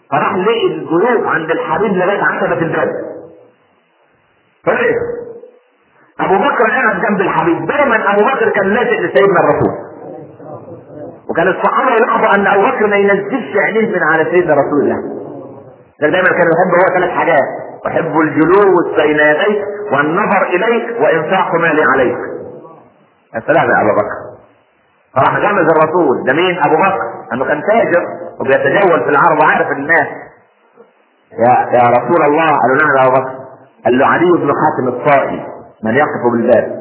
فراح لقي الجنود عند الحبيب لغايه عتبه الباب فرق ابو بكر قاعد جنب الحبيب دايما ابو بكر كان لازق لسيدنا الرسول وكان الصحابه يلاحظوا ان ابو بكر ما ينزلش عينيه من على سيدنا رسول الله ده دايما كان يحب هو ثلاث حاجات يحب الجلوس بين يديك والنظر اليك وانفاق مالي عليك يا سلام يا ابو بكر فراح جمز الرسول ده مين ابو بكر انه كان تاجر وبيتجول في العرب وعارف الناس يا يا رسول الله قالوا نعم يا ابو بكر قال له علي بن حاتم الطائي من يقف بالباب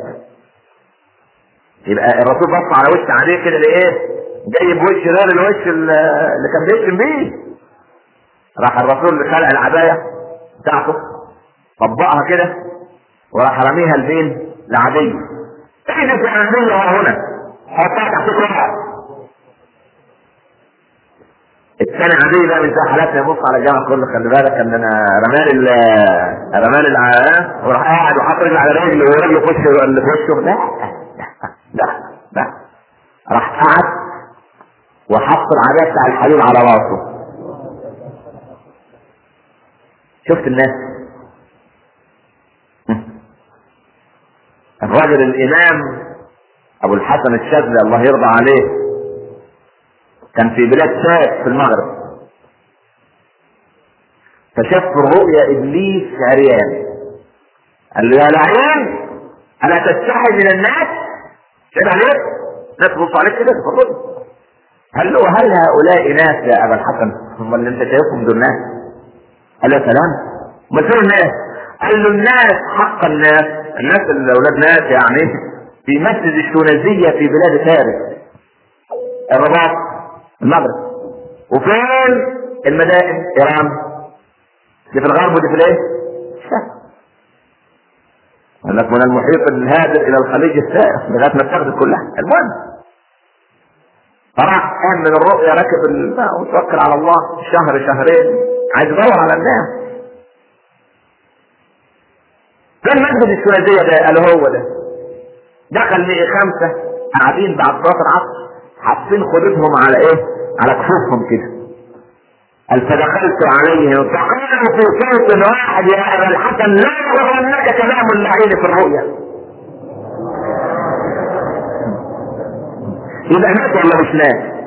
يبقى الرسول بص على وش عليه كده لايه جاي بوش غير الوش اللي كان بيشتم بيه راح الرسول خلع العبايه بتاعته طبقها كده وراح رميها لمين؟ لعدي اين في عدي هنا حطها تحت كرة الثاني عدي بقى من ساعة حالاتنا يبص على الجامع كله خلي بالك ان انا رمال ال رمال العاء وراح قاعد وحاط رجل على رجل ورجله في وشه اللي في وشه لا لا لا راح قعد وحط العباية بتاع الحبيب على راسه شفت الناس الراجل الامام ابو الحسن الشاذلي الله يرضى عليه كان في بلاد فاس في المغرب فشاف في الرؤيا ابليس عريان قال له يا لعين الا تستحي من الناس شايف عليك ناس تبص عليك كده في الرؤيا قال له هل هؤلاء ناس يا ابا الحسن هم اللي انت شايفهم دول ناس قال له سلام امال فين الناس قال له الناس حق الناس الناس اللي اولاد ناس يعني في مسجد الشونازية في بلاد فارس الرباط المغرب وفين المدائن ايران دي في الغرب ودي في الايه قال لك من المحيط الهادئ الى الخليج السائر لغايه ما اتخذت كلها المهم فراح قام من الرؤيا ركب الماء وتوكل على الله شهر شهرين عايز يدور على الناس كان مسجد الشونازية ده قال هو ده دخل لقي خمسة قاعدين بعد صلاة العصر حاطين خدودهم على ايه؟ على كفوفهم كده. قال فدخلت عليهم فقالوا في صوت واحد يا ابا الحسن لا يغرنك كلام اللعين في الرؤيا. يبقى ناس ولا مش ناس؟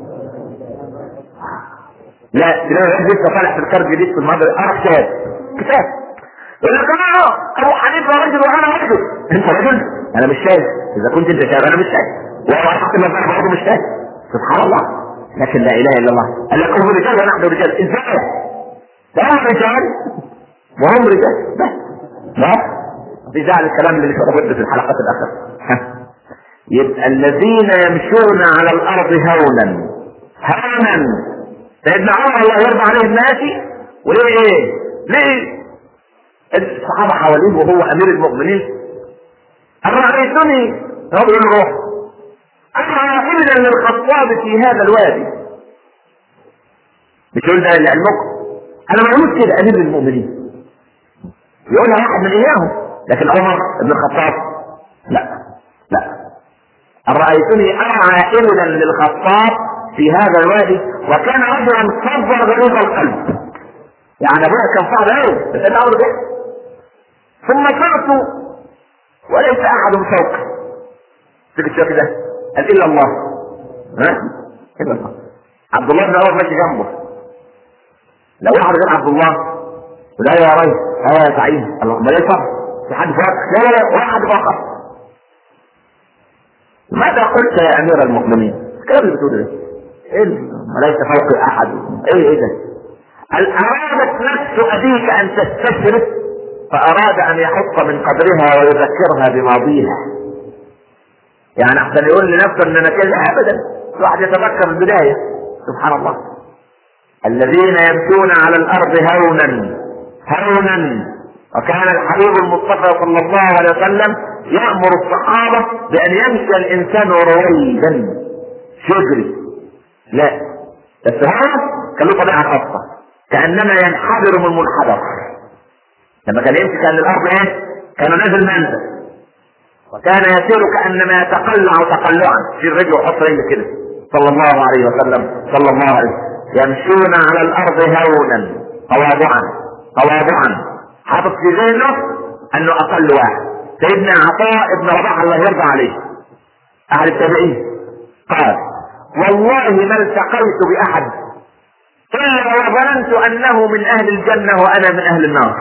لا تلاقي واحد لسه طالع في الكارد جديد في المدرسة قرا كتاب كتاب يقول لك اه ابو حنيفه رجل وانا رجل انت رجل انا مش شايف اذا كنت انت شايف انا مش شايف وهو حتى ما برضه مش شايف سبحان الله لكن لا اله الا الله قال لك هم رجال ونحن رجال ازاي؟ ده هم رجال وهم رجال بس بس في جعل الكلام اللي شربته في الحلقات الاخيره يبقى الذين يمشون على الارض هونا هونا سيدنا عمر الله يرضى عليه الناس وليه ايه؟ ليه الصحابه حواليه وهو امير المؤمنين أرأيتني هو بيقول له روح أنا ابنا للخطاب في هذا الوادي مش يقول ده لعلمكم أنا معلومات كده أمير المؤمنين يقولها واحد من إياهم لكن عمر بن الخطاب لا لا أرأيتني أرعى ابنا للخطاب في هذا الوادي وكان رجلا صبر غليظ القلب يعني ابويا كان صعب قوي بس انا اقول ثم صرت وليس احد فوق تيجي تشوف كده قال الا الله ها الا الله عبد الله بن عمر ماشي جنبه لو واحد غير عبد الله ولا يا ريس اه يا سعيد الله ما ليه في حد فوق لا لا لا واحد فقط ماذا قلت يا امير المؤمنين الكلام اللي بتقوله ده ايه ما ليس فوق احد ايه ايه ده هل ارادت نفس ابيك ان تستشرف فاراد ان يحط من قدرها ويذكرها بماضيها يعني احسن يقول لنفسه ان انا كده ابدا الواحد يتذكر البدايه سبحان الله الذين يمشون على الارض هونا هونا وكان الحبيب المصطفى صلى الله عليه وسلم يامر الصحابه بان يمشي الانسان رويدا شجري لا بس هذا كان له طبيعه خاصه كانما ينحدر من منحدر لما كان يمشي كان الارض ايه؟ كان نازل منزل وكان يسير كانما يتقلع تقلعا في الرجل وحط رجل كده صلى الله عليه وسلم صلى الله عليه وسلم يمشون على الارض هونا تواضعا تواضعا حاطط في ذهنه انه اقل واحد سيدنا عطاء ابن رباح الله يرضى عليه اهل التابعين قال والله ما التقيت باحد الا وظننت انه من اهل الجنه وانا من اهل النار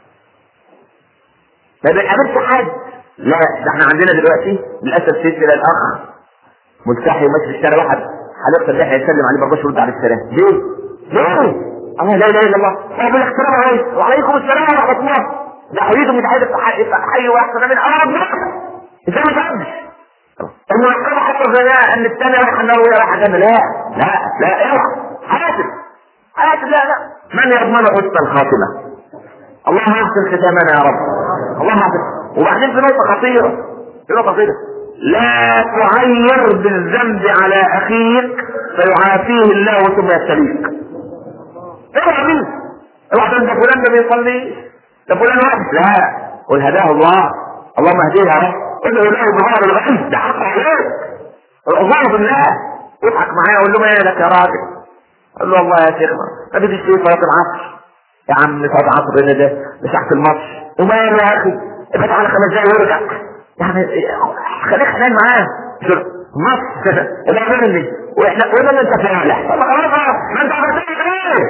ما قابلت حد لا ده احنا عندنا دلوقتي للاسف سيدنا الاخ ملتحي وماشي في الشارع واحد حلقة اللحية يسلم عليه برضه يرد على السلام ليه؟ ليه؟ الله لا اله الا الله صاحب الاحترام عليه وعليكم السلام ورحمة الله ده حبيبه متعيد في حي واحسن من ارض ازاي ما تعملش انه يحكم حتى زي ان الثاني راح النار وهي راح جنة لا لا لا اوعى حاسب حاسب لا لا من يضمن حسن الخاتمة اللهم احسن ختامنا يا رب اللهم احسن وبعدين في نقطة خطيرة في نقطة خطيرة لا تعير بالذنب على اخيك فيعافيه الله ثم يبتليك اوعى مين اوعى ده فلان ده بيصلي ده فلان واحد لا قل هداه الله اللهم اهديه يا رب قل له له بظهر الغيب ده حق عليك ظهر بالله يضحك معايا اقول له ايه لك يا راجل قال له والله يا شيخ ما بديش في صلاه العصر يا عم صلاه العصر هنا ده مش تحت الماتش وماله يا اخي ابعد على خمس دقايق وارجع يعني خليك حنان معاه مصر ابقى مني واحنا قلنا ان انت فاعل طب خلاص ما انت عملت ايه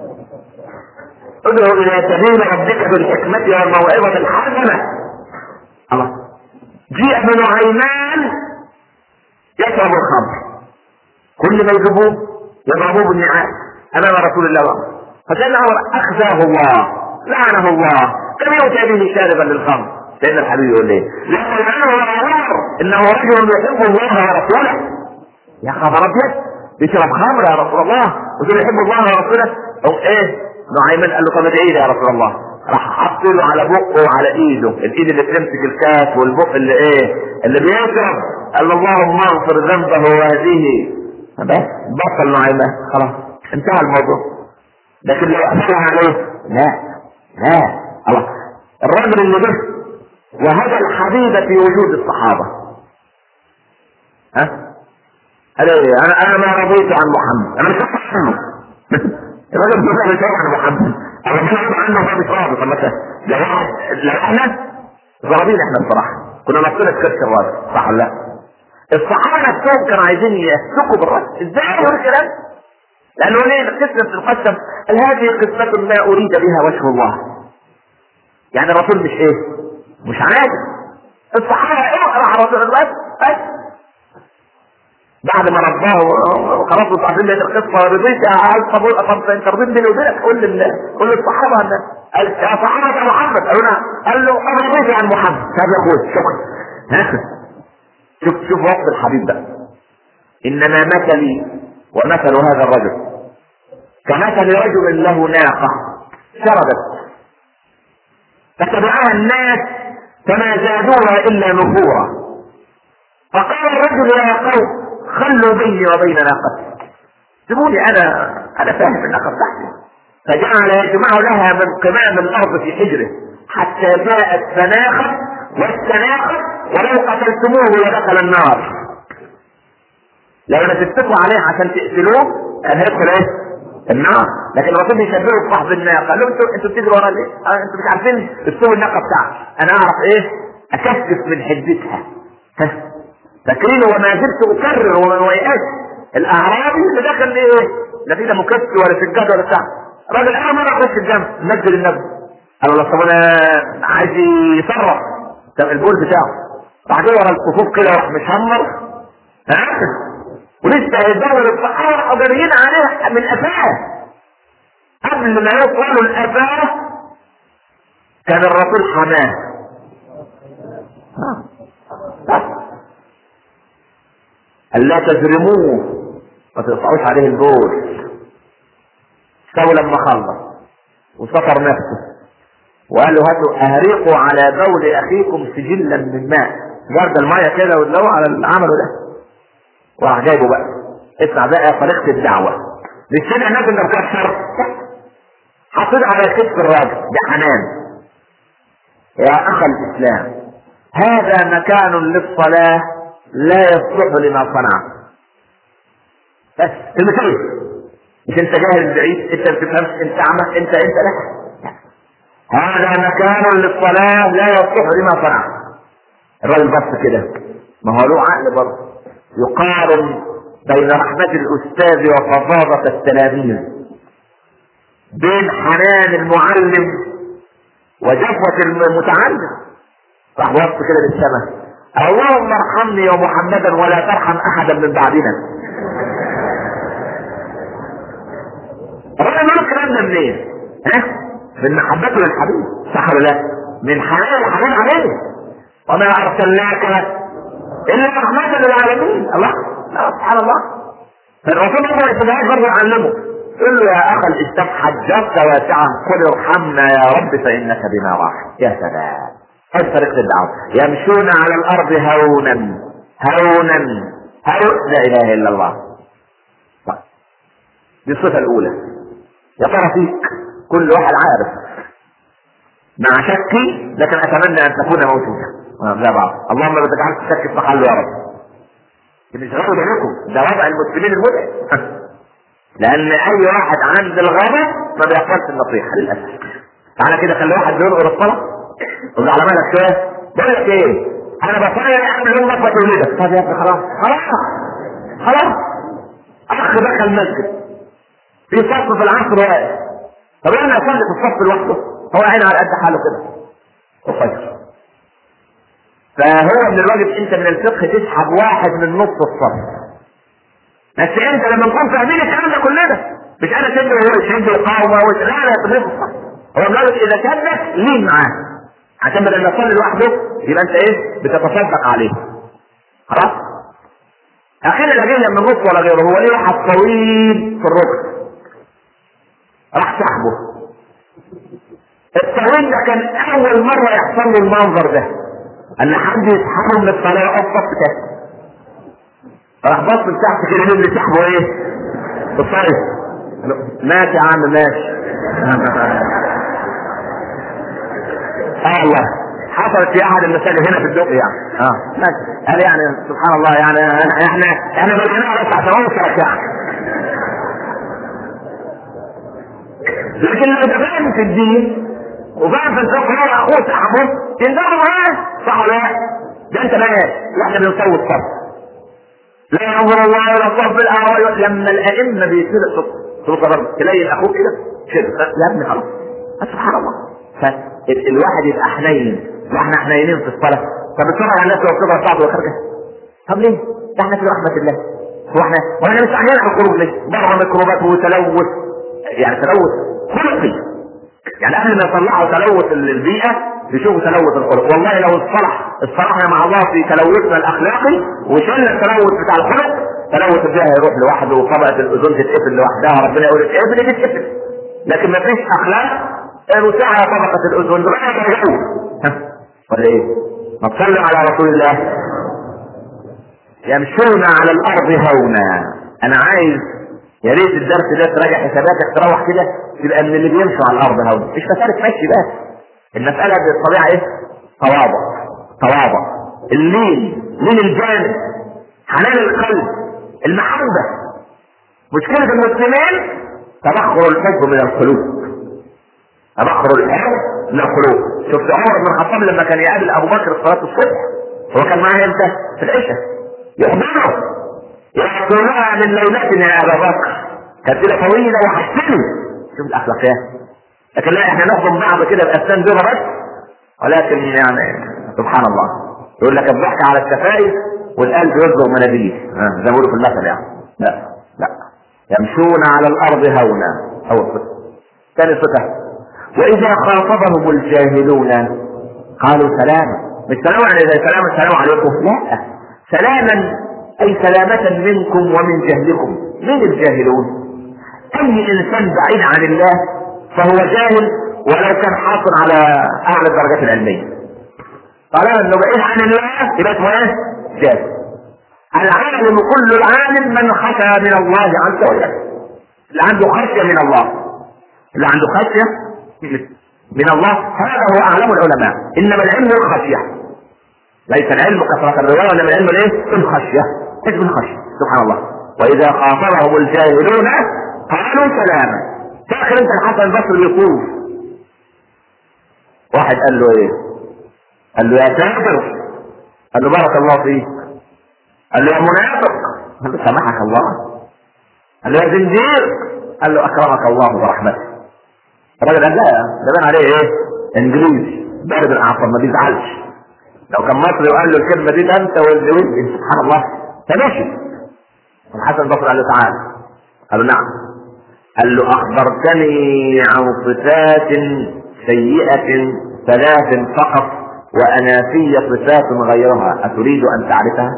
ادعو الى سبيل ربك بالحكمة والموعظة الحسنة الله جيء ابن نعيمان يشرب الخمر كل ما يجيبوه يضربوه بالنعال امام رسول الله فسيدنا عمر اخزاه الله لعنه الله كم يؤتى به شاربا للخمر سيدنا الحبيب يقول ليه؟ لانه انه رجل يحب الله ورسوله يا خبر ابيض بيشرب خمر يا رسول الله وتقول يحب الله ورسوله او ايه؟ نعيمان قال له طب ادعي لي يا رسول الله راح حط له على بقه وعلى ايده الايد اللي تمسك الكاس والبق اللي ايه اللي بيشرب قال له اللهم اغفر ذنبه وهذه بس بطل نعيمان خلاص انتهى الموضوع لكن لو اثرها عليه لا لا الله الراجل اللي جه وهذا الحبيب في وجود الصحابه ها قال ايه انا انا ما رضيت عن محمد انا مش عنه الراجل بيقول مش عن محمد انا مش عنه هو مش راضي طب مثلا لو لو احنا ضربين احنا الصراحه كنا نفسنا الكرش الراجل صح ولا لا؟ الصحابه نفسهم كانوا عايزين يسلكوا بالراس ازاي يقول الكلام؟ لانه ليه قسمة القسم قال هذه قسمة ما اريد بها وجه الله يعني الرسول مش ايه؟ مش عادي الصحابه ايه راح الرسول بس بس بعد ما رباه وخلاص انتوا عارفين بقيه القصه رضيت طب طب انت رضيت بيني وبينك قول لل قول للصحابه ان قال يا صحابه محمد قالوا لنا قال له انا رضيت عن محمد طب يا اخوي شكرا شوف شوف وصف الحبيب بقى انما مثلي ومثل هذا الرجل كمثل رجل له ناقه شردت فتبعها الناس فما زادوها الا نفورا فقال الرجل يا قوم خلوا بيني وبين ناقتي سيبوني انا انا فاهم الناقه بتاعتي فجعل يجمع لها من قمام الارض في حجره حتى جاءت فناخت واستناخت ولو قتلتموه لدخل النار لو انا تتفقوا عليه عشان تقتلوه كان هيدخل ايه؟ النار لكن الرسول بيشبهه بصاحب الناقه قال له انتوا انتوا بتجروا ورا ليه؟ آه انتوا مش عارفين اسلوب الناقه بتاعتي انا اعرف ايه؟ اكشف من حدتها فاكرين وما زلت اكرر وما يأس الاعرابي اللي دخل ايه؟ لا في لا مكتب ولا سجاد ولا بتاع راجل انا مره اخش الجنب نزل النبي قال له طب انا عايز يصرف طب البول بتاعه راح جاي ورا الصفوف كده راح مشمر ها ولسه هيدور الصحابه راحوا جاريين عليه من قفاه قبل ما يوصلوا القفاه كان الرسول حماه قال لا تجرموه ما تقطعوش عليه البول سوى لما خلص وسطر نفسه وقال له هاتوا اهريقوا على بول اخيكم سجلا من ماء جرد الميه كده واللو على اللي عمله ده وراح جايبه بقى اسمع بقى طريقه الدعوه مش سمع الناس اللي مكسر حطيت على كتف الراجل بحنان يا اخ الاسلام هذا مكان للصلاه لا يصلح لما صنع بس المثال مش انت جاهل بعيد انت ما بتفهمش انت اعمى انت انت لا هذا مكان للصلاة لا يصلح لما صنع الراجل بص كده ما هو له عقل برضه يقارن بين رحمة الأستاذ وفظاظة التلاميذ بين حنان المعلم وجفوة المتعلم راح بص كده للسماء اللهم ارحمني ومحمدا ولا ترحم احدا من بعدنا الراجل له الكلام ده منين؟ ها؟ من محبته للحبيب صح ولا لا؟ من حنان الحنان عليه وما ارسلناك الا رحمة للعالمين الله لا سبحان الله فالرسول الله يسمعه برضه يعلمه يقول له يا اخ الاسلام حجرت واسعا قل ارحمنا يا رب فانك بنا راحم يا سلام هذه طريقة الدعوة يمشون على الارض هونا هونا هونا لا اله الا الله طيب. دي الصفة الاولى يا ترى فيك كل واحد عارف مع شكي لكن اتمنى ان تكون موجودا زي بعض اللهم ما تجعلش الشك في محله يا رب مش غضب عليكم ده وضع المسلمين المتعب لان اي واحد عند الغضب ما بيقبلش النصيحه للاسف تعالى كده خلي واحد بينقر الصلاه قول على مالك شويه بقول لك ايه انا بصلي يا عم يوم نصبك ولدك طب يا ابني خلاص خلاص خلاص اخ دخل المسجد في صف في العصر واقف طب انا اصلي في الصف لوحده هو عين على قد حاله كده وفجر فهو من الواجب انت من الفقه تسحب واحد من نص الصف بس انت لما نكون فاهمين الكلام ده كلنا مش انا شد وهو يشد وقاومه وش... لا لا تبقى الصف هو الواجب اذا شدك لين معاه عشان بدل ما يصلي لوحده يبقى انت ايه بتتصدق عليه خلاص اخيرا الهديه من النص ولا غيره هو ايه واحد طويل في الركن راح سحبه الطويل ده كان اول مره يحصل له المنظر ده ان حد يسحبه من الصلاه يقف صف تحت راح بص لتحت كده مين اللي سحبه ايه؟ الصيف ماشي يا عم ماشي اه والله حصلت في احد المساجد هنا في الدق يعني اه ماشي قال يعني سبحان الله يعني احنا احنا بدأنا على تحت عنصرك يعني لكن لو فاهم في الدين وفاهم في الفقه هو اخوه صاحبه تنضرب معاه صح ولا لا؟ ده انت بقى لا احنا بنسوي الصف لا ينظر الله الى الصف بالاهواء لما الائمه بيصير صوت صوت ضرب تلاقي الاخوك كده كده يا ابني خلاص سبحان الله فالواحد يبقى حنين واحنا حنينين في الصلاه طب اتفرج على الناس لو بتضرب بعض وخارجه طب ليه؟ ده احنا في رحمه الله هو احنا واحنا مش عاملين على الخروج ليه؟ بره ميكروبات وتلوث يعني تلوث خلقي يعني قبل ما يطلعوا تلوث البيئه يشوفوا تلوث الخلق والله لو اصطلح اصطلحنا مع الله في تلوثنا الاخلاقي وشلنا التلوث بتاع الخلق تلوث البيئه هيروح لوحده وطبقه الاوزون تتقفل لوحدها ربنا يقول اتقفل تتقفل لكن ما فيش اخلاق وسعها طبقه الاوزون بقى جو ولا ايه؟ ما تصلي على رسول الله يمشون على الارض هونا انا عايز يا ريت الدرس ده تراجع حساباتك تروح كده تبقى من اللي بيمشوا على الارض هونا مش مساله مشي بس المساله بالطبيعه ايه؟ تواضع تواضع اللين لين الجانب حنان القلب المحبه مشكله المسلمين تبخر الحب من القلوب تبخر الحب من القلوب شفت عمر بن الخطاب لما كان يقابل ابو بكر في صلاه الصبح هو كان معاه امتى؟ في العشاء يحضره يحضرها من ليلتنا يا ابا بكر كانت ليله طويله وحسنوا شوف الاخلاقيات لكن لا احنا نخدم بعض كده باسنان دول بس ولكن يعني سبحان الله يقول لك الضحك على الشفايف والقلب يصدر مناديل زي ما بيقولوا في المثل يعني لا لا يمشون على الارض هونا اول صفه ثاني صفه واذا خاطبهم الجاهلون قالوا سلاما مش سلام يعني زي سلام السلام عليكم لا سلاما اي سلامة منكم ومن جهلكم من الجاهلون اي انسان بعيد عن الله فهو جاهل ولو كان حاصل على اعلى الدرجات العلميه طالما انه بعيد عن الله يبقى اسمه ايه؟ جاهل العالم كل العالم من خشى من الله عز وجل اللي عنده خشيه من الله اللي عنده خشيه من الله هذا هو اعلم العلماء انما العلم الخشيه ليس العلم كثرة الرواية وانما العلم الايه؟ الخشية اسم الخشية سبحان الله واذا خاطبهم الجاهلون قالوا سلاما فاكر انت الحسن البصري يقول واحد قال له ايه قال له يا كافر قال له بارك الله فيك قال له يا منافق قال له سامحك الله قال له يا زنجير قال له اكرمك الله برحمته الراجل قال لا ده بان عليه ايه انجليزي بارد الاعصاب ما بيزعلش لو كان مصري وقال له الكلمه دي ده انت واللي ولد سبحان الله فمشي الحسن البصري قال له تعالى قال له نعم قال له اخبرتني عن صفات سيئه ثلاث فقط وانا في صفات غيرها اتريد ان تعرفها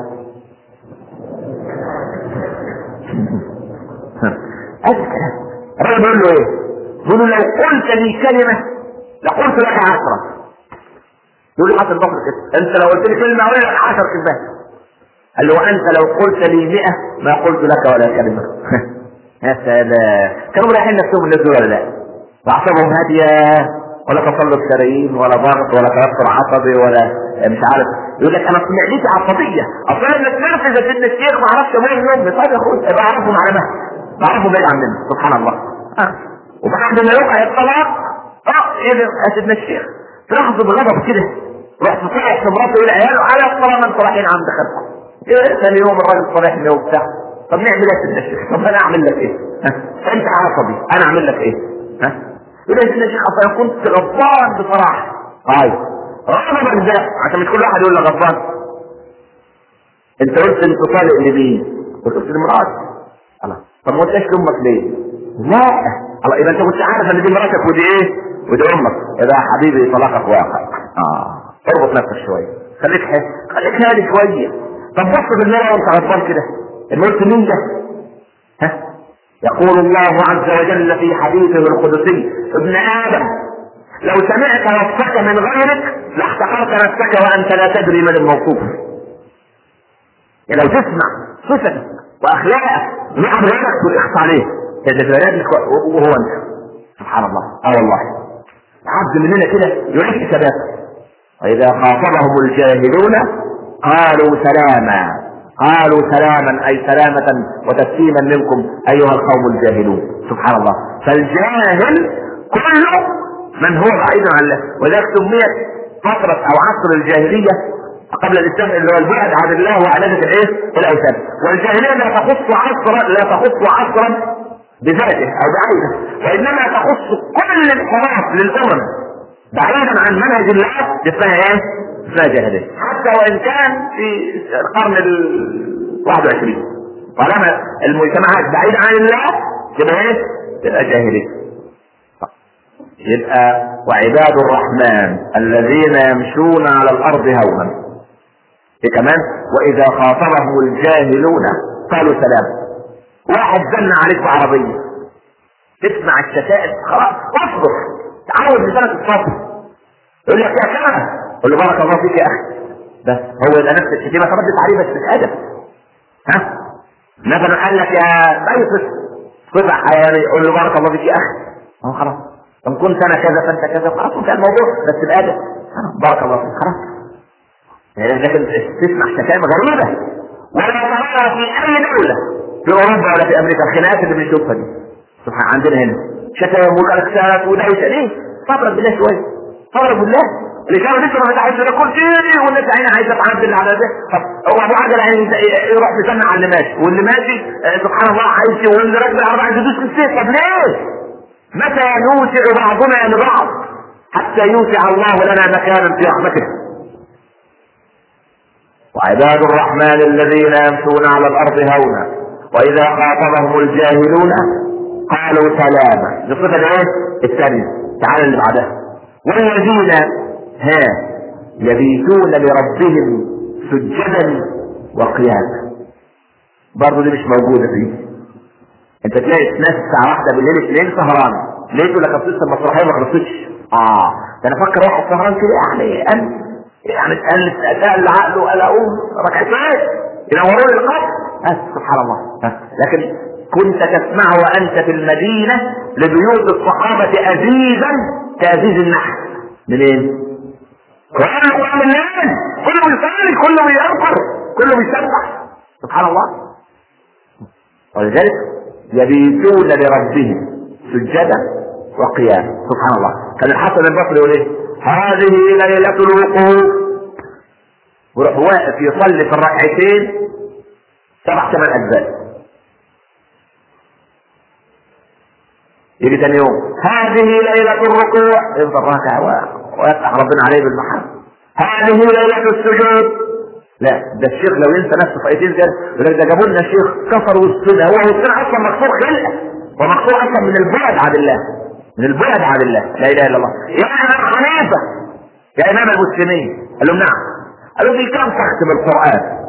هذا الكلام الراجل بيقول له ايه بيقول له لو قلت لي كلمه لقلت لك عشره يقول له حسن البصري كده انت لو قلت لي كلمه اقول لك 10 كلمات قال له وانت لو قلت لي 100 ما قلت لك ولا كلمه يا سلام كانوا رايحين نفسهم الناس دول ولا لا واعصابهم هاديه ولا تصلب شرايين ولا ضغط ولا توتر عصبي ولا مش عارف يقول لك انا معدتي عصبيه اصلا انا اتنرفز يا سيدنا الشيخ ما اعرفش ابويا النوم طيب يا اخويا بعرفهم على مهل بعرفهم بعيد عننا سبحان الله آه. وبعد ما يوقع الطلاق اه ايه ده يا سيدنا الشيخ تلاحظوا بغضب كده رحت صحيح في مراته الى عياله على طالما انتوا رايحين عند خالكم ايه ثاني يوم الراجل صالحني وبتاع طب نعمل ايه يا سيدنا الشيخ؟ طب انا اعمل لك ايه؟ ها؟ انت عصبي انا اعمل لك ايه؟ ها؟ يقول لي يا سيدنا الشيخ اصل انا كنت غضبان بصراحه طيب غضبك ده عشان مش كل واحد يقول لك غضبان انت قلت انت طالق لمين؟ قلت لمراتي الله طب ما قلتش لامك ليه؟ لا الله يبقى انت كنت عارف ان دي مراتك ودي ايه؟ ودي امك يبقى يا حبيبي طلاقك واقع اه اربط نفسك شويه خليك حس خليك هادي شويه طب بص بالمرة وانت غضبان كده ان قلت مين ده؟ ها؟ يقول الله عز وجل في حديثه القدسي ابن ادم لو سمعت نفسك من غيرك لاحتقرت نفسك وانت لا تدري من الموصوف يعني لو تسمع صفتك واخلاقك نعم غيرك تقول عليه تتفادى وهو انت سبحان الله اه والله عبد مننا كده يعيش حساباته واذا خاطبهم الجاهلون قالوا سلاما قالوا سلاما اي سلامة وتسليما منكم ايها القوم الجاهلون سبحان الله فالجاهل كله من هو بعيد عن الله ولذلك سميت فترة او عصر الجاهلية قبل الاسلام اللي هو البعد عن الله وعبادة الايه؟ الاوثان والجاهلية لا تخص عصرا لا تخص عصرا بذاته او بعينه وانما تخص كل انحراف للامم بعيدا عن منهج الله اسمها ايه؟ اسمها جاهليه حتى وان كان في القرن ال 21 طالما المجتمعات بعيدة عن الله تبقى ايه؟ تبقى جاهليه يبقى وعباد الرحمن الذين يمشون على الارض هونا في كمان واذا خاطبهم الجاهلون قالوا سلام واحد زن عليك بعربيه تسمع الشتائم خلاص اصبر تعود لسنة الصبر يقول لك يا كلام قول له بارك الله فيك يا اخي بس هو يبقى نفس الشتيمه تردد عليه بس بالادب ها مثلا قال لك يا بيصف صبح حياني قول له بارك الله فيك يا اخي اه خلاص ان كنت انا كذا فانت كذا خلاص انتهى الموضوع بس بادب بارك الله فيك خلاص لكن تسمع شتائم غريبه ولا تراها في اي دوله في اوروبا ولا في امريكا الخناقات اللي بنشوفها دي سبحان عندنا هنا شتائم وكاركترات ودوشه ليه؟ صبرا بالله شويه صبرا بالله اللي كانوا لسه ما فتحوش ده كل شيء والناس عينها عايزه تعدل على ده طب هو ابو عجل عايز يروح يسمع على اللي ماشي واللي ماشي آه سبحان الله عايز واللي راكب العربيه عايز يدوس في السيف طب ليه؟ متى يوسع بعضنا لبعض حتى يوسع الله لنا مكانا في رحمته وعباد الرحمن الذين يمشون على الارض هونا واذا خاطبهم الجاهلون قالوا سلاما دي الصفه الايه؟ الثانيه تعالى اللي بعدها والذين ها يبيتون لربهم سجدا وقياما برضه دي مش موجوده فيه انت تلاقي ناس الساعه واحدة بالليل اثنين سهران ليه تقول لك اصل المسرحيه ما خلصتش اه ده انا فكر واحد سهران كده يعني ان يعني تقلب اداء لعقله قال اقوم ركعتين ينوروا لي القبر آه سبحان الله آه. لكن كنت تسمع وانت في المدينه لبيوت الصحابه ازيزا كازيز النحل منين؟ كله قام الليل كله بيصلي كله بيذكر كله بيسبح سبحان الله ولذلك يبيتون لربهم سجدا وقياما سبحان الله كان الحسن البصري يقول ايه هذه ليلة الوقوف ويروح واقف يصلي في الركعتين سبع ثمان اجزاء يجي ثاني يوم هذه ليلة الركوع يفضل راكع ويفتح ربنا عليه بالمحل هذه ليلة السجود لا ده الشيخ لو ينسى نفسه في ايتين كده يقول لك ده جابوا لنا شيخ كفر وسطنا هو وسطنا اصلا مكسور خلقه ومكسور اصلا من البعد عن الله من البعد عن الله لا اله الا الله يا امام حنيفه يا امام المسلمين قال لهم نعم قال لهم في كم تختم القران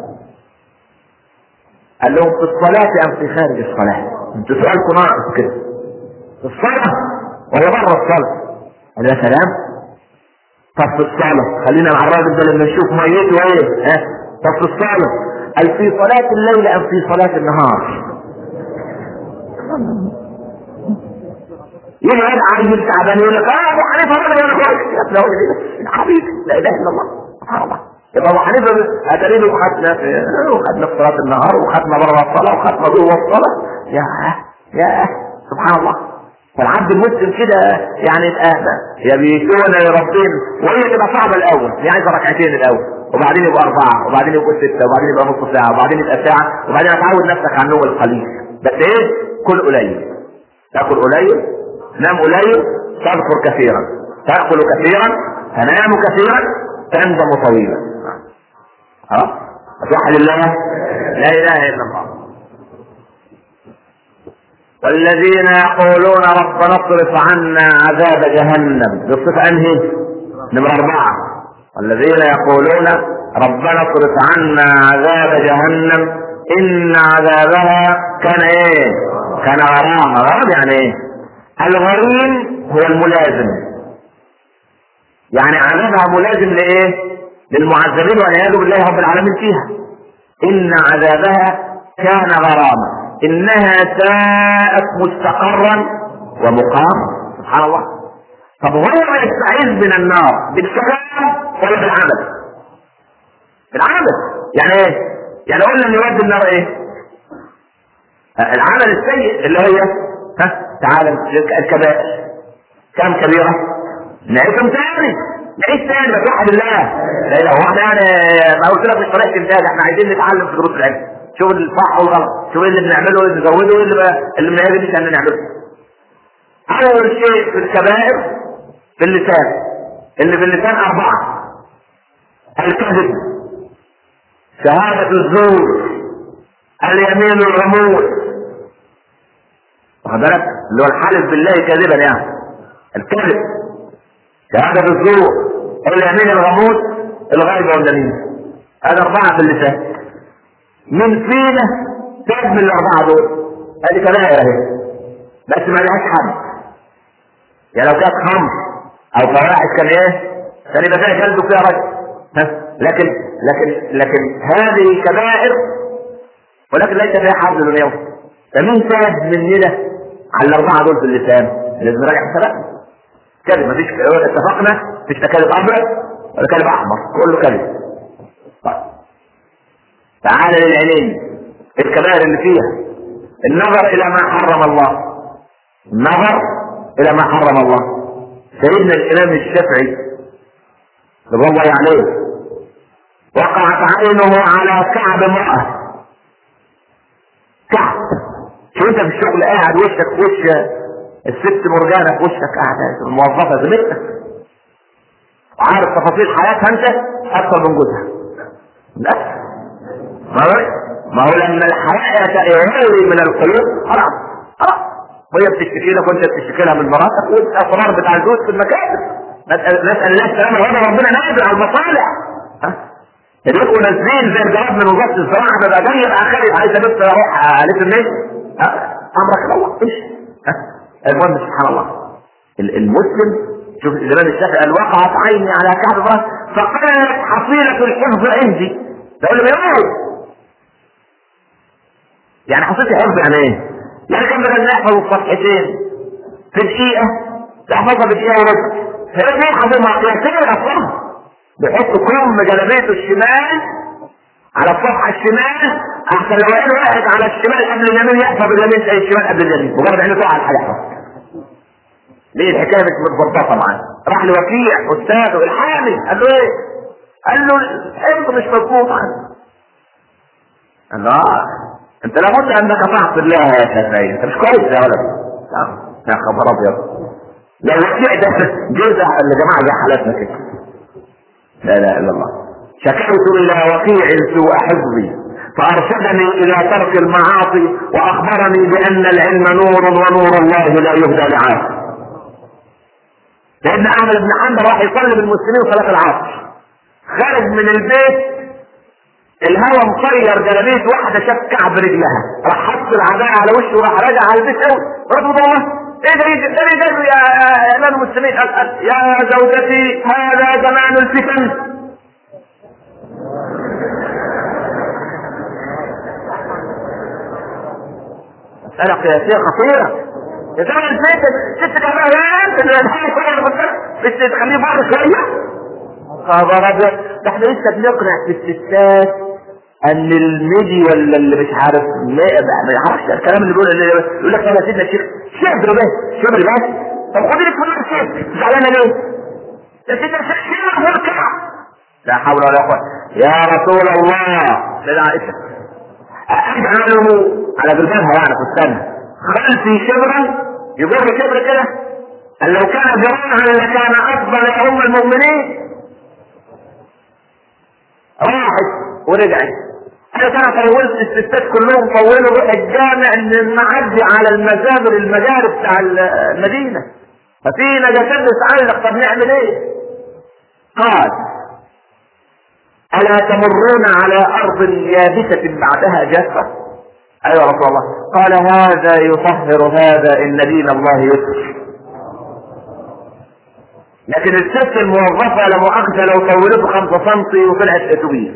قال لهم في الصلاة أم في خارج الصلاة؟ انتوا سؤالكم ناقص كده. في الصلاة ولا بره الصلاة؟ قال يا سلام طب في الصلاة خلينا مع الراجل ده لما نشوف ميته ايه ها طب في الصلاة قال في صلاة الليل أم في صلاة النهار؟ يجي هذا عيل تعبان يقول لك اه ابو حنيفه راجل وانا كويس يا ابن يا حبيبي لا اله الا الله سبحان الله يبقى ابو حنيفه اتاري له خدنا في وخدنا في صلاه النهار وخدنا بره الصلاه وخدنا جوه الصلاه يا يا سبحان الله فالعبد المسلم كده يعني يبقى يبيتون لربهم وهي تبقى صعبه الاول هي عايزه ركعتين الاول وبعدين يبقى اربعه وبعدين يبقى سته وبعدين يبقى نص ساعه وبعدين يبقى ساعه وبعدين هتعود نفسك على النوم القليل بس ايه كل قليل تاكل قليل تنام قليل تذكر كثيرا تاكل كثيرا تنام كثيرا تندم طويلا ها توحد الله لا اله الا الله والذين يقولون ربنا اصرف عنا عذاب جهنم بالصفة انهي نمرة اربعة والذين يقولون ربنا اصرف عنا عذاب جهنم ان عذابها كان ايه كان غرامة غرام يعني ايه الغريم هو الملازم يعني عذابها ملازم لايه للمعذبين والعياذ بالله رب العالمين فيها ان عذابها كان غراما انها ساءت مستقرا ومقام سبحان الله طب هو يستعيذ من النار بالكلام ولا بالعمل بالعمل يعني ايه يعني قلنا ان يودي النار ايه العمل السيء اللي هي ها تعالى الكبائر كم كبيرة نعيشهم تاني نعيش تاني بس واحد الله لا اله هو احنا يعني ما قلت لك مش طريقة امتاز احنا عايزين نتعلم في دروس العلم شوف الصح والغلط شوف اللي بنعمله واللي بنزوده واللي ب... اللي بنعمله مش احنا نعمله اول شيء في الكبائر في اللسان اللي في اللسان اربعة الكذب شهادة الزور اليمين الغموس واخد بالك اللي هو الحلف بالله كاذبا يعني الكذب شهادة الزور اليمين الغموس الغيبة والدليل هذا أربعة في اللسان من فينا تاب من الأربعة دول هذه كبائر أهي بس ما لهاش حد يعني لو كانت خمر أو فواحش كان إيه؟ كان يبقى فيها جلد وفيها رجل ها؟ لكن لكن لكن هذه كبائر ولكن ليس فيها حظ دنيوي فمين تاب مننا على الأربعة دول في اللسان؟ لازم نراجع حساباتنا كذب مفيش اتفقنا مفيش كذب أبيض ولا كذب أحمر كله كذب طيب تعال للعينين الكبائر اللي فيها النظر الى ما حرم الله النظر الى ما حرم الله سيدنا الامام الشافعي رضي الله عليه وقعت عينه على كعب امرأة كعب شو انت في الشغل قاعد وشك في وش الست مرجانة في وشك قاعدة الموظفة زميلتك وعارف تفاصيل حياتها انت اكثر من جوزها لا ما هو ما هو لما الحياة يغلي من القلوب خلاص خلاص وهي بتشتكي لك وانت بتشتكي لها من مراتك والاسرار بتاع الزوج في المكاتب نسال نسال الله السلامه وهذا ربنا نازل على المصالح ها يبقوا نازلين زي الجواب من وزاره الزراعه ببقى جاي يبقى خالد عايز بس اروح الف الناس امرك الله امشي المهم سبحان الله المسلم شوف الامام الشافعي قال وقعت عيني على كعب امرأة فقالت حصيلة الحفظ عندي ده اللي بيقول يعني حصيلة الحفظ يعني ايه؟ يعني كان بدل نحفظ الصفحتين في دقيقة تحفظها بدقيقة وربع فلازم يحفظ مع قياسين الأفراد بيحط كم جلبيته الشمال على الصفحه الشمال احسن لو قال واحد على الشمال قبل اليمين يحفظ اليمين زي الشمال قبل اليمين مجرد انه تقع على الحلقه ليه الحكايه مش متظبطه معاه راح لوكيع استاذه الحامي قال له ايه؟ قال له الحفظ مش مظبوط عنه قال له اه انت لابد انك تعصي الله يا شافعي انت مش كويس يا ولد يا خبر ابيض لو وكيع ده جزء اللي جماعه زي حالاتنا كده لا اله الا الله شكوت الى وكيع سوء حفظي فارشدني الى ترك المعاصي واخبرني بان العلم نور ونور الله لا يهدى لعاصي لان احمد بن حنبل راح يصلي بالمسلمين صلاه العصر خارج من البيت الهوى مطير جلابيه واحده شاف كعب رجلها راح حط العباءه على وشه وراح راجع على البيت قوي رجل الله ايه ده ايه ده ايه ده يا امام المسلمين يا زوجتي هذا زمان الفتن مسألة قياسية خطيرة يا زلمة البيت الست كمان انت اللي هتخلي كل مش تخليه بره شوية خبر ابيض ده احنا لسه بنقنع في الستات ان الميدي ولا اللي مش عارف ما ما يعرفش الكلام اللي بيقول اللي يقول لك يا سيدنا الشيخ شبر بس شبر بس طب خدي لك فلوس الشيخ زعلانه ليه؟ يا سيدنا الشيخ شبر واركع لا حول ولا قوه يا رسول الله سيدنا عائشه اجعله على جلبابها يعني فستان خلفي شبرا يقول لي شبر كده قال لو كان ذراعا لكان افضل يا ام المؤمنين راحت ورجعت انا كان طولت الستات كلهم طولوا روح الجامع ان نعدي على المجابر المجاري بتاع المدينه ففي نجاسات بتعلق طب نعمل ايه؟ قال ألا تمرون على أرض يابسة بعدها جافة؟ أيوة رسول الله قال هذا يطهر هذا إن دين الله يسر لكن الست الموظفة لا مؤاخذة لو طولته 5 سم وطلعت اتوبيس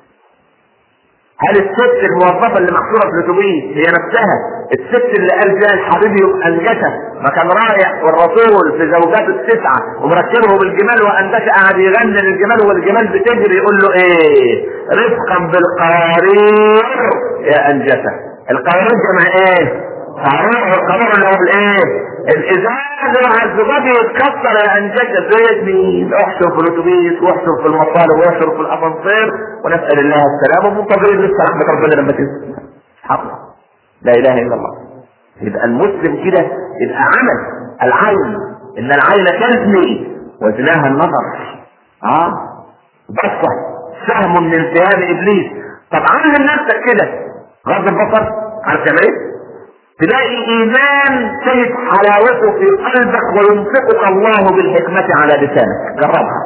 هل الست الموظفة اللي محصورة في الاتوبيس هي نفسها الست اللي قال فيها الحبيب يبقى انجشة ما كان رايح والرسول في زوجاته التسعة ومركبه بالجمال وانجشة قاعد يغني للجمال والجمال بتجري يقول له ايه رفقا بالقوارير يا انجشة القوارير جمع ايه قارور والقارور اللي هو الايه الازاز مع الزجاج يتكسر يا انجشة زي مين احشر في الاتوبيس واحشر في المطار واحشر في الاسانسير ونسال الله السلامه ومنتظرين لسه رحمه ربنا لما تنزل حق لا اله الا الله يبقى المسلم كده يبقى عمل العين ان العين تزني وزناها النظر اه بصة سهم من التهام ابليس طب علم نفسك كده غض البصر عارف تعمل ايه؟ تلاقي ايمان تجد حلاوته في قلبك وينفقك الله بالحكمة على لسانك جربها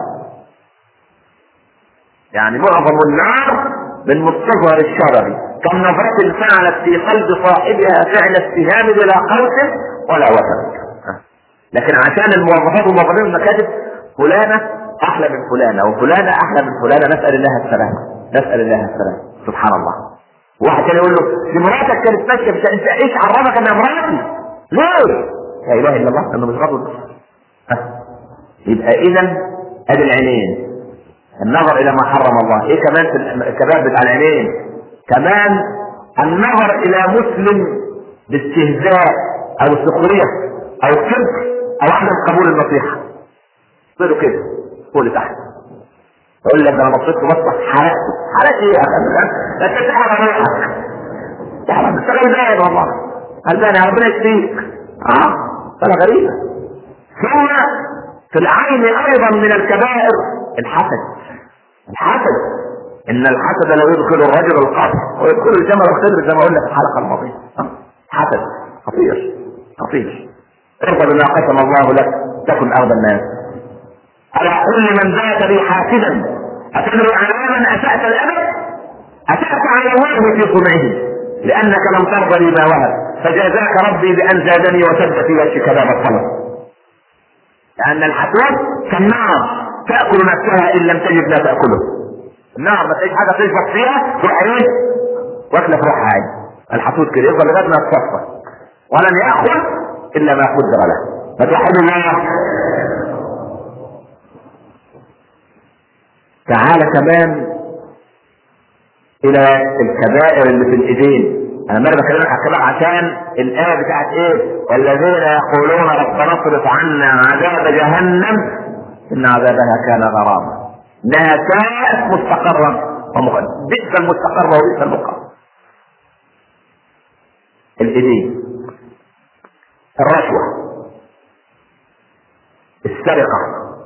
يعني معظم النار من مستظهر الشرري كم نظرة فعلت في قلب صاحبها فعل اتهام بلا قوس ولا وتر لكن عشان الموظفات والموظفين المكاتب فلانة احلى من فلانة وفلانة احلى من فلانة نسأل الله السلامة نسأل الله السلامة سبحان الله واحد كان يقول له دي مراتك كانت ماشيه مش انت ايش عرفك انها مراتي؟ ليه؟ لا اله الا الله انه مش غضب يبقى اذا ادي العينين النظر الى ما حرم الله ايه كمان في الكباب بتاع العينين كمان النظر الى مسلم باستهزاء او سخريه او كبر او عدم قبول النصيحه تصيروا كده فوق لتحت يقول لك انا بصيت بصه حرقت حرقت ايه يا اخي انت تحرق روحك تحرق انت غلبان والله غلبان يا ربنا يكفيك اه صلاة غريبة ثم في العين ايضا من الكبائر الحسد الحسد ان الحسد لا يدخل الرجل القبر ويدخل الجمل الخضر زي ما قلنا في الحلقة الماضية حسد خطير خطير ارضى بما قسم الله لك تكن اغنى الناس على كل من ذات لي حاسدا أتدري على من أسأت الأبد أسأت على الله في صنعه لأنك لم ترضى لي ما وهب فجازاك ربي بأن زادني وسد في وجهك باب الطلب لأن الحسود كالنار تأكل نفسها إن لم تجد لا تأكله النار ما تلاقيش حاجة تشبط فيها تروح ايه؟ واكلة في روحها عين الحسود كده يفضل لغاية ما يتصفى ولن يأخذ إلا ما قدر له فتوحد الله تعالى كمان الى الكبائر اللي في الايدين انا مرة بكلمك على الكبائر عشان الايه بتاعت ايه والذين يقولون ربنا اصرف عنا عذاب جهنم ان عذابها كان غراما انها كانت مستقرا ومقدم بئس المستقر وبئس المقام الايدين الرشوه السرقه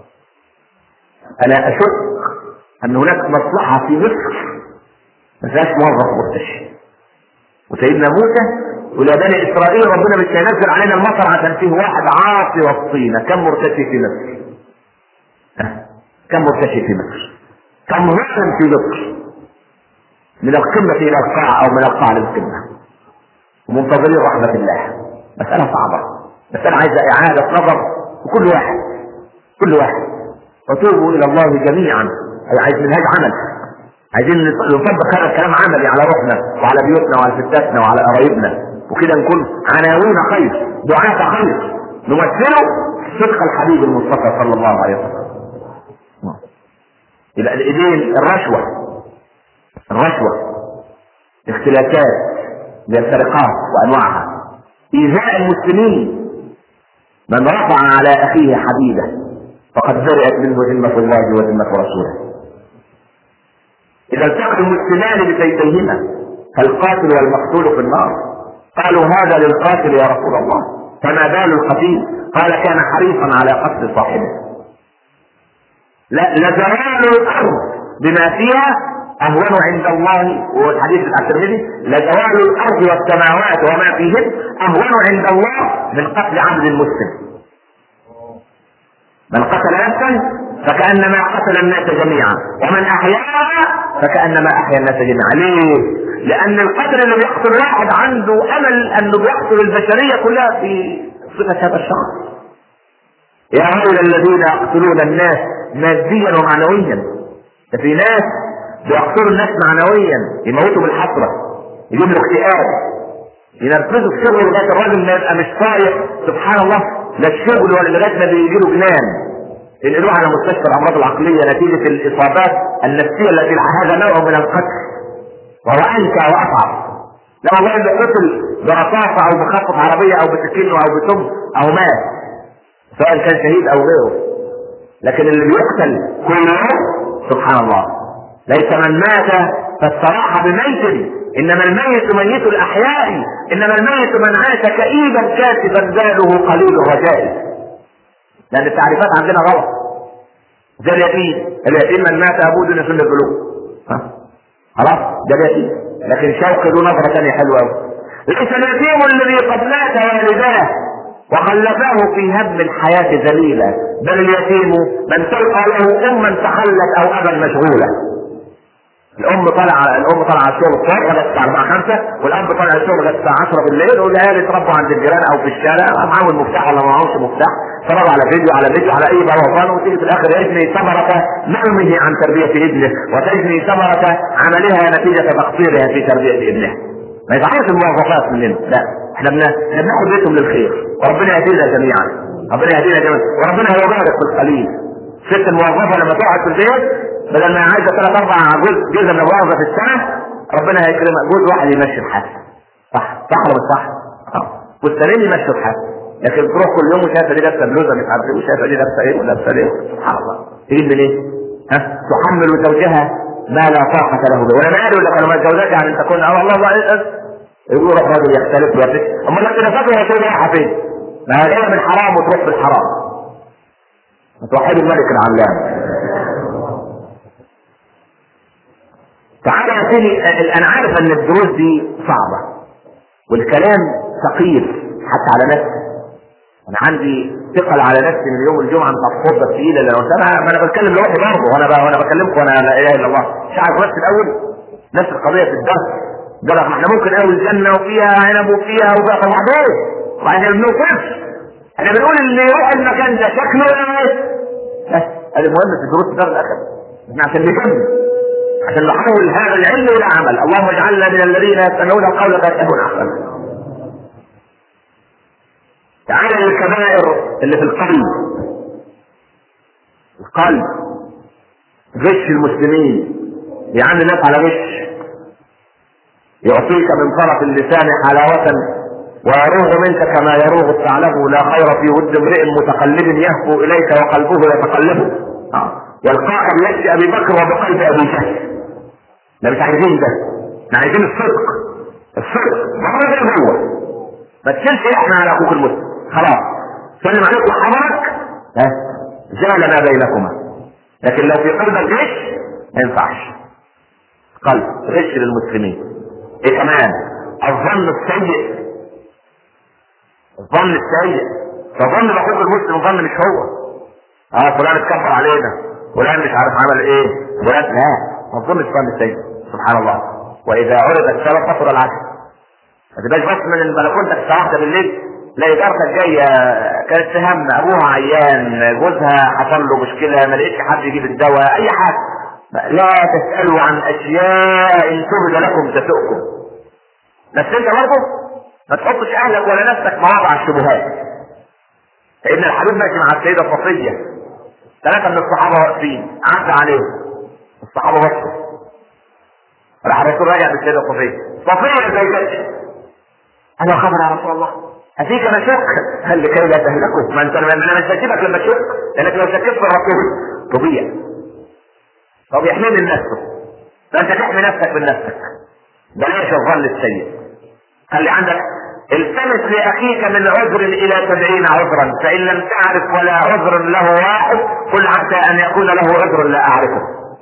انا اشك ان هناك مصلحه في مصر ما فيهاش موظف مرتشي وسيدنا موسى ولا بني اسرائيل ربنا مش هينزل علينا المطر عشان فيه واحد عاصي وسطينا كم مرتشي في مصر؟ كم مرتشي في مصر؟ كم ظلم في مصر؟ من القمة إلى القاع أو من القاع للقمة ومنتظرين رحمة الله مسألة صعبة مسألة عايزة إعادة نظر وكل واحد كل واحد وتوبوا إلى الله جميعا أي عايز منهاج عمل عايزين نطبق هذا الكلام عملي على روحنا وعلى بيوتنا وعلى ستاتنا وعلى قرايبنا وكده نكون عناوين خير دعاة خير نمثله صدق الحبيب المصطفى صلى الله عليه وسلم يبقى الايدين الرشوه الرشوه اختلافات للسرقات وانواعها ايذاء المسلمين من رفع على اخيه حديده فقد برئت منه ذمه الله وذمه رسوله اذا التقى المسلمان بسيفيهما فالقاتل والمقتول في النار قالوا هذا للقاتل يا رسول الله فما بال القتيل قال كان حريصا على قتل صاحبه لا لزوال الارض بما فيها اهون عند الله والحديث بتاع الترمذي لزوال الارض والسماوات وما فيهن اهون عند الله من قتل عبد المسلم من قتل نفسا فكانما قتل الناس جميعا ومن احياها فكانما احيا الناس جميعا ليه؟ لان القتل اللي بيقتل واحد عنده امل انه بيقتل البشريه كلها في صفه هذا الشخص يا هؤلاء الذين يقتلون الناس ماديا ومعنويا ده في ناس بيقتلوا الناس معنويا يموتوا بالحسرة يجيب له اكتئاب ينرفزوا في شغله لغايه الراجل ما يبقى مش طايق سبحان الله لا الشغل ولا لغايه ما بيجي له جنان ينقلوه على مستشفى الامراض العقليه نتيجه الاصابات النفسيه التي هذا نوع من القتل وهو انكى واصعب لا والله اللي قتل برصاصه او بخطف عربيه او بسكينه او بسم او مات سواء كان شهيد او غيره لكن اللي بيقتل كل يوم سبحان الله ليس من مات فاستراح بميت انما الميت ميت الاحياء انما الميت من عاش كئيبا كاتبا باله قليل الرجاء لان التعريفات عندنا غلط زي اليتيم اليتيم من مات ابوه دون سن البلوغ ها خلاص ده اليتيم لكن شوقي له نظره ثانيه حلوه قوي ليس اليتيم الذي قد مات والداه وخلفاه في هم الحياة ذليلا بل اليتيم من تلقى له أما تخلت أو أبا مشغولة الأم طالعة الأم طالعة الشغل الصبح لغاية الساعة 4 5 والأب طالع الشغل لغاية الساعة 10 بالليل والعيال يتربوا عند الجيران أو في الشارع معاهم المفتاح ولا معاهمش مفتاح اتفرجوا على فيديو على فيديو على أي بوظان وتيجي في الآخر يجني ثمرة نومه عن تربية ابنه وتجني ثمرة عملها نتيجة تقصيرها في تربية ابنه ما يتعرفش الموظفات مننا لا احنا احنا بناخد بيتهم للخير وربنا يهدينا جميعا ربنا يهدينا جميعا وربنا هيبارك في القليل ست الموظفه لما تقعد في البيت بدل ما عايزه ثلاث اربع جزء جزء من الموظف في السنه ربنا هيكرمها جزء واحد يمشي الحال صح صح ولا مش صح؟ اه والسنين يمشوا الحال لكن تروح كل يوم وشايفه دي لابسه بلوزه مش عارف ايه وشايفه دي لابسه ايه ولابسه ايه سبحان الله تجيب من ايه؟ ها تحمل زوجها ما لا طاقة له به وانا ما ادري لك انا ما اتجوزتش يعني ان تكون اه والله الله يقول رب راجل يختلف ويفلت اما لك انا فاكر يا سيدي رايحه فين؟ ما هي جايه من حرام وتروح بالحرام توحد الملك العلام تعالى يا سيدي انا عارف ان الدروس دي صعبه والكلام ثقيل حتى على نفسي انا عندي ثقل على نفسي من يوم الجمعه انت الخطبه الثقيله اللي انا ما انا بتكلم لوحدي برضه وانا وانا بكلمكم وانا لا اله الا الله شعر نفسي الاول نفس القضيه في الدرس ده ما احنا ممكن قوي الجنه وفيها عنب وفيها وبقى وبعدين وبعدين ما بنوقفش احنا بنقول اللي يروح المكان ده شكله ايه بس هذا المهم في دروس الدار الاخر احنا عشان نكمل عشان نحول هذا العلم الى عمل اللهم اجعلنا من الذين يستمعون القول فيتبعون احسنه تعالى للكبائر اللي في القلب القلب غش المسلمين يعني الناس على غش يعطيك من طرف اللسان حلاوة ويروغ منك كما يروغ الثعلب لا خير في ود امرئ متقلب يهفو اليك وقلبه يتقلب آه. يلقاك بيد ابي بكر وبقلب ابي جهل ده مش عايزين ده احنا عايزين الصدق الصدق ما هو زي هو ما تشيلش احنا على اخوك المسلم خلاص سلم عليك وحضرك ها زال ما بينكما لكن لو في قلبك غش ما ينفعش قلب غش للمسلمين ايه كمان الظن السيء الظن السيء فظن باخوك المسلم ظن مش هو اه فلان اتكبر علينا فلان مش عارف عمل ايه فلان لا ما تظنش ظن السيء سبحان الله واذا عرض السبب فصل العكس ما تبقاش بس من البلكونه الساعه واحده بالليل تلاقي جارتك جايه كانت تهم ابوها عيان جوزها حصل له مشكله ما لقيتش حد يجيب الدواء اي حاجه لا تسالوا عن اشياء ان تبد لكم تسؤكم بس انت برضه ما تحطش اهلك ولا نفسك مواضع الشبهات فان الحبيب ماشي مع السيده صفيه ثلاثه من الصحابه واقفين عدى عليهم الصحابه بصوا راح الرسول راجع بالسيده صفيه صفيه زي كده انا خبر يا رسول الله افيك مشق قال لكي لا تهلكوا ما انت انا مش هسيبك لما تشك لانك لو شكيت في الرسول تضيع طب يحمي من نفسه فانت تحمي نفسك من نفسك بلاش الظن السيء خلي عندك التمس لاخيك من عذر الى سبعين عذرا فان لم تعرف ولا عذر له واحد قل عسى ان يكون له عذر لا اعرفه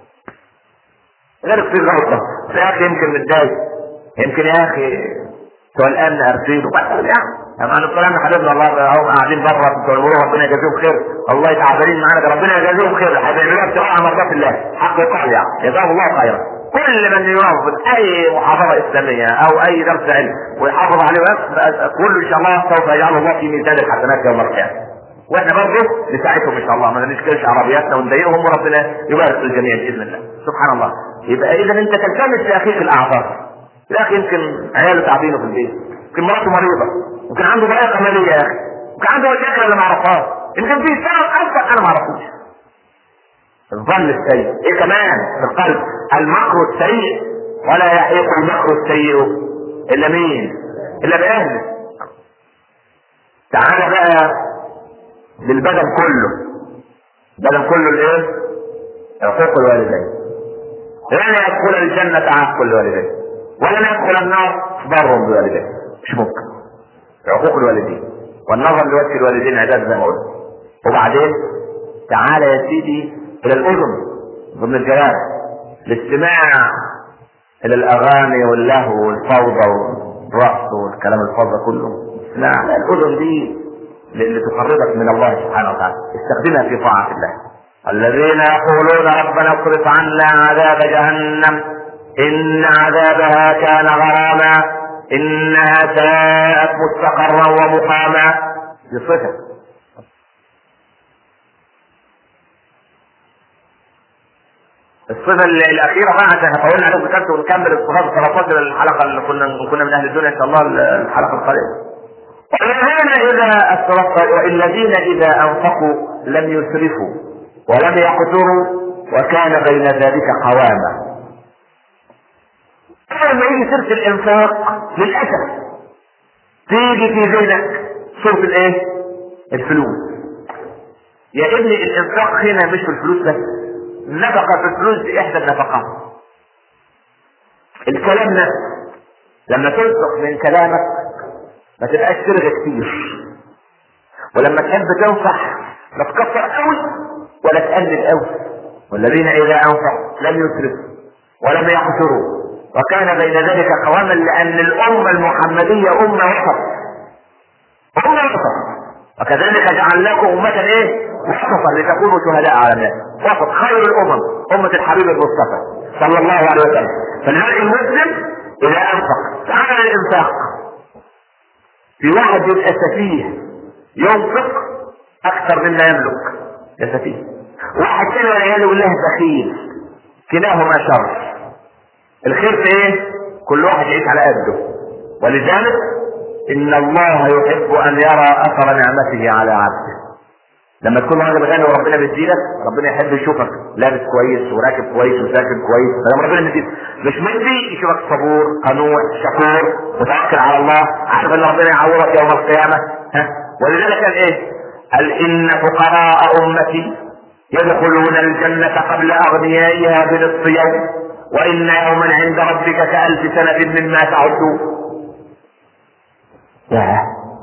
غير في غلطه يا اخي يمكن متضايق يمكن يا اخي بتوع الامن ارسلوا بس يعني اما ان الكلام حبيبنا الله هم قاعدين بره بتوع المرور ربنا يجازيهم خير والله تعبانين معانا ده ربنا يجازيهم خير هيعملوها ابتغاء مرضات الله حق يقال يعني جزاهم الله خيرا كل من ينظم اي محاضره اسلاميه او اي درس علم ويحافظ عليه بس كله ان شاء الله سوف يجعل الله في ميزان الحسنات يوم القيامه واحنا برضه نساعدهم ان شاء الله ما نشكلش عربياتنا ونضايقهم وربنا يبارك في الجميع باذن الله سبحان الله يبقى اذا انت تلتمس لاخيك الاعذار يا اخي يمكن عياله تعبينه في البيت يمكن مراته مريضه يمكن عنده ضائقه ماليه يا اخي يمكن عنده مشاكل انا ما اعرفهاش يمكن في سبب اكبر انا ما اعرفوش الظن السيء ايه كمان في القلب المكر السيء ولا يحيق المكر السيء الا مين الا باهله تعال بقى للبدن كله البدن كله الايه عقوق الوالدين لن يدخل الجنة عاق الوالدين ولن يدخل النار بر بوالديه مش ممكن عقوق الوالدين والنظر لوجه الوالدين عباده زي ما قلت وبعدين تعالى يا سيدي الى الاذن ضمن الجوارح الاستماع الى الاغاني واللهو والفوضى والرقص والكلام الفاضي كله لا الاذن دي اللي تقربك من الله سبحانه وتعالى استخدمها في طاعه الله الذين يقولون ربنا اصرف عنا عذاب جهنم ان عذابها كان غراما انها ساءت مستقرا ومقاما بصفه الصفة الأخيرة بقى عشان طولنا عليكم كتبت ونكمل الصفات 13 الحلقة اللي كنا كنا من أهل الدنيا إن شاء الله الحلقة القادمة. والذين إذا أسرفوا والذين إذا أنفقوا لم يسرفوا ولم يقتروا وكان بين ذلك قواما. أول ما يجي سيرة الإنفاق للأسف تيجي في ذهنك صورة الإيه؟ الفلوس. يا ابني الإنفاق هنا مش في الفلوس بس. نفقة في الفلوس دي إحدى النفقات. الكلام ده لما تنفق من كلامك ما تبقاش ترغي كتير. ولما تحب تنصح ما تكفر قوي ولا تقلل قوي. والذين إذا أنفقوا لم يسرفوا ولم يقتروا وكان بين ذلك قواما لأن الأمة المحمدية أمة وسط. أمة وسط. وكذلك جعلناكم أمة إيه؟ وسطا لتكونوا شهداء على الناس وسط خير الامم امة الحبيب المصطفى صلى الله عليه وسلم فلذلك المسلم اذا انفق تعالى الانفاق في واحد يبقى سفيه ينفق اكثر مما يملك يا سفيه واحد كده والعياذ بالله بخيل كلاهما شر الخير في ايه؟ كل واحد يعيش على قده ولذلك ان الله يحب ان يرى اثر نعمته على عبده لما تكون راجل غني وربنا بيديلك ربنا يحب يشوفك لابس كويس وراكب كويس وساكن كويس فلما ربنا بيديلك مش مدي يشوفك صبور قنوع شكور متوكل على الله عارف ان ربنا يعوضك يوم القيامه ها ولذلك قال ايه؟ قال ان فقراء امتي يدخلون الجنة قبل أغنيائها بنصف يوم وإن يوما عند ربك كألف سنة مما تعدون يا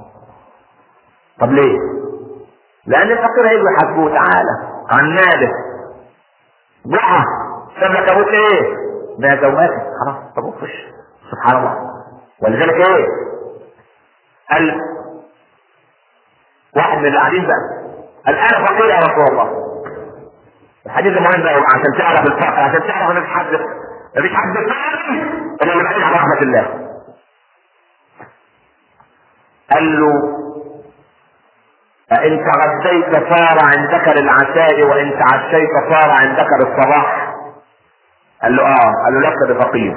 طب ليه؟ لأن الفقير هيجي يحاسبوه تعالى عن ماله ضحى سابك أبوك إيه؟ ده زوجاتك خلاص طب خش سبحان الله ولذلك إيه؟ قال واحد من اللي قاعدين بقى قال أنا فقير يا رسول الله الحديث ده مهم قوي عشان تعرف الفقر عشان تعرف ان مفيش حد مفيش حد الا اللي بعيد عن رحمه الله قال له أإن تغديت صار عندك للعشاء وإن تعشيت صار عندك للصباح قال له اه قال له لست بفقير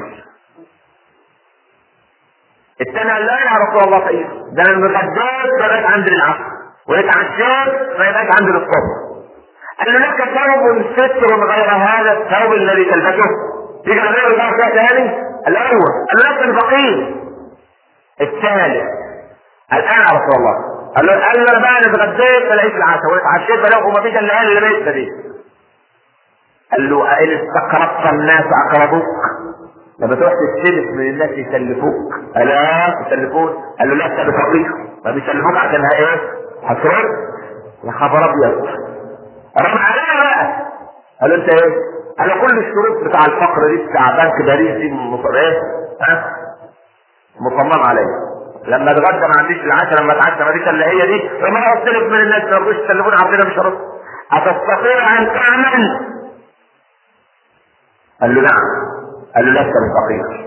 الثاني قال لا يا رسول الله فقير ده انا اتغديت فبقيت عندي للعصر واتعشيت فبقيت عندي للصبح قال له لك ثوب ستر غير هذا الثوب الذي تلبسه تيجي غير الله فيها ثاني قال له ايوه قال له لك الفقير الثالث الان يا رسول الله قال له قال له انا بقى انا اتغديت فلقيت العشاء واتعشيت فلقوا ما فيش الا اللي لقيتها دي قال له أئن استقرضت الناس اقرضوك لما تروح تستلف من الناس يسلفوك الا يسلفون قال له لست بفقير ما بيسلفوك عشان ايه؟ هترد يا خبر ابيض رغم عليها بقى قال له انت ايه؟ قال له كل الشروط بتاع الفقر دي بتاع بنك باريس دي مص- ايه؟ ها؟ مصمم عليها لما اتغدى ما عنديش العشاء لما اتعشى ما فيش الا هي دي لما انا استلف من الناس ما يرضوش يسلفوني عبدنا مش هرد اتستطيع ان تعمل؟ قال له نعم قال له لست بفقير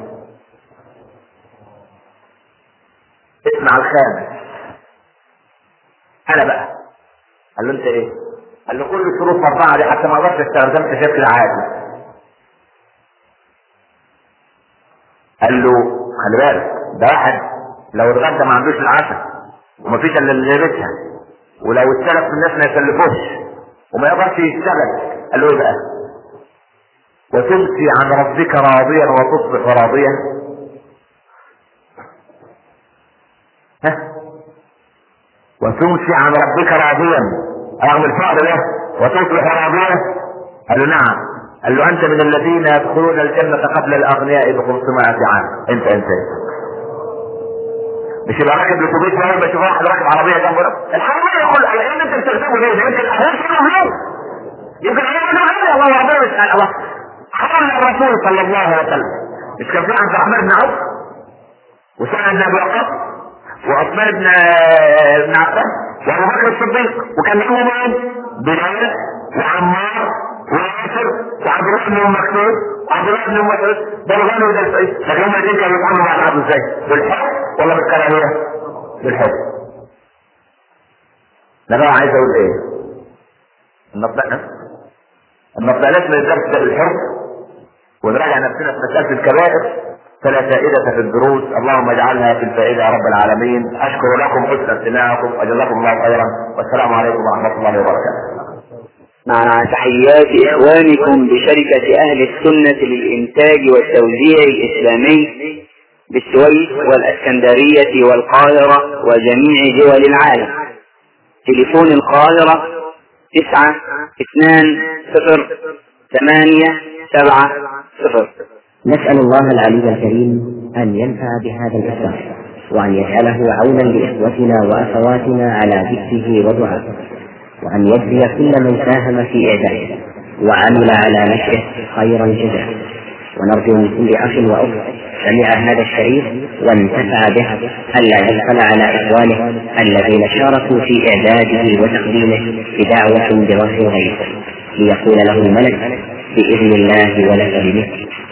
اسمع الخامس انا بقى قال له انت ايه؟ قال له كل الشروط مرفوعه دي حتى ما اقدرش استخدمت بشكل عادي قال له خلي بالك ده واحد لو اتغدى ما عندوش العشاء ومفيش الا اللي لبسها ولو اتسلف من الناس ما يسلفوش وما يقدرش يشتغل قال له ايه بقى؟ وتمسي عن ربك راضيا وتصبح راضيا ها وتمسي عن ربك راضيا رغم الفقر ده وتصبح راضيا قال له نعم قال له انت من الذين يدخلون الجنة قبل الاغنياء ب 500 عام انت انت مش يبقى راكب الاتوبيس ما بشوف واحد راكب عربيه جنبه الحراميه كل على ان انت بتركبه ليه؟ يمكن الاحوال كلهم يمكن انا الله ربنا مش الله حرم الرسول صلى الله عليه وسلم مش كان في عبد الرحمن بن عوف وسعد بن ابي وقاص وعثمان بن بن عفان وابو بكر الصديق وكان معهم مين؟ بلال وعمار وياسر وعبد الله بن ام مكتوب وعبد الله بن ام مسعود ده الغني وده السعيد لكن هم الاثنين كانوا بيتعاملوا مع بعض ازاي؟ بالحب ولا بالكراهيه؟ بالحب انا بقى عايز اقول ايه؟ النطق النطق لازم الدرس ده بالحب ونراجع نفسنا في مسألة الكبائر فلا فائدة في الدروس اللهم اجعلها في الفائدة يا رب العالمين أشكر لكم حسن استماعكم وجزاكم الله خيرا والسلام عليكم ورحمة الله وبركاته مع تحيات إخوانكم بشركة أهل السنة للإنتاج والتوزيع الإسلامي بالسويس والأسكندرية والقاهرة وجميع دول العالم تليفون القاهرة تسعة اثنان صفر ثمانية سبعة صفر نسأل الله العلي الكريم أن ينفع بهذا الإصلاح وأن يجعله عونا لإخوتنا وأخواتنا على ذكره ودعائه وأن يجزي كل من ساهم في إعداده وعمل على نشره خير الجزاء ونرجو من كل أخ وأخت سمع هذا الشريف وانتفع به ألا يبخل على إخوانه الذين شاركوا في إعداده وتقديمه بدعوة بوجه غيره ليقول له الملك بإذن الله ولك بمثل